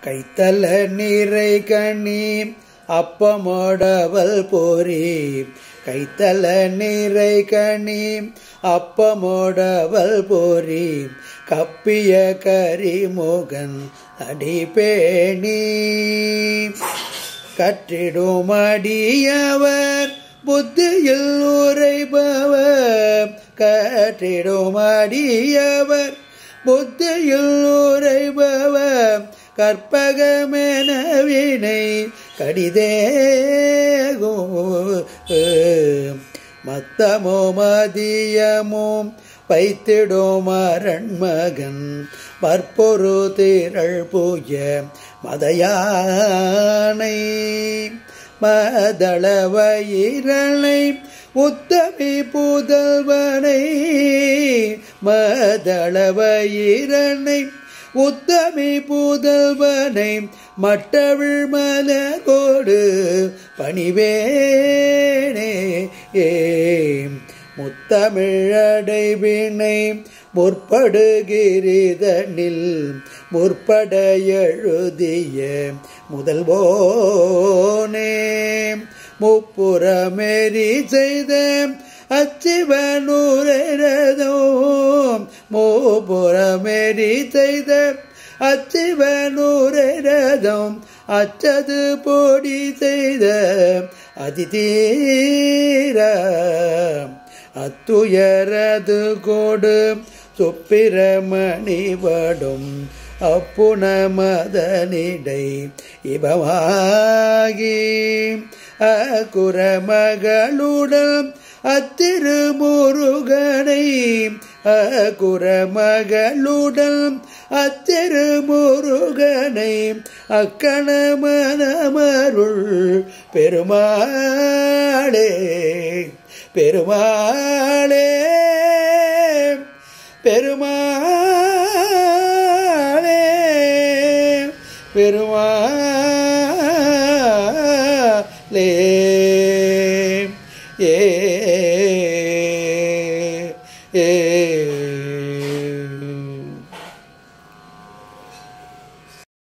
கைத்தல நீரை கண்ணி அப்பமோடவல் போரி கைத்தல நீரை கணி அப்பமோடவல் போரி கப்பிய கரிமுகன் அடிபேணி கற்றிடும் அடியவர் புத்தியில் உரைபவர் கற்றிடும் அடியவர் புத்தியில் உரைபவர் கற்பகமெனவினை கடிதேகும் மத்தமோ மதியமும் வைத்திடும் அரண்மகன் பற்பொரு திரள் பூய மதையானை மதளவயிரனை உத்தமி புதல்வனை மதளவயிரனை உத்தமி புதல்வனை மட்டவிழ் மலகோடு பணிவேனே ஏ முத்தமிழடைவினை முற்படுகிறிதனில் முற்பட எழுதிய முதல்வோனே முப்புறமேறி செய்த அச்சிவனூரதோ மூப்புறமேறி செய்த அச்சிவனூரதம் அச்சது பொடி செய்த அதிதீர அத்துயரது கோடு சுப்பிரமணி படும் அப்புன மதனிடை இபமாகி அக்குரமகளுடன் அத்திருமுருகனை அக்குரமகளுடன் அத்திருமுருகனை அக்கணமனமருள் பெருமாளே பெருமாளே பெருமாளே பெருமாளே ஏ ஏ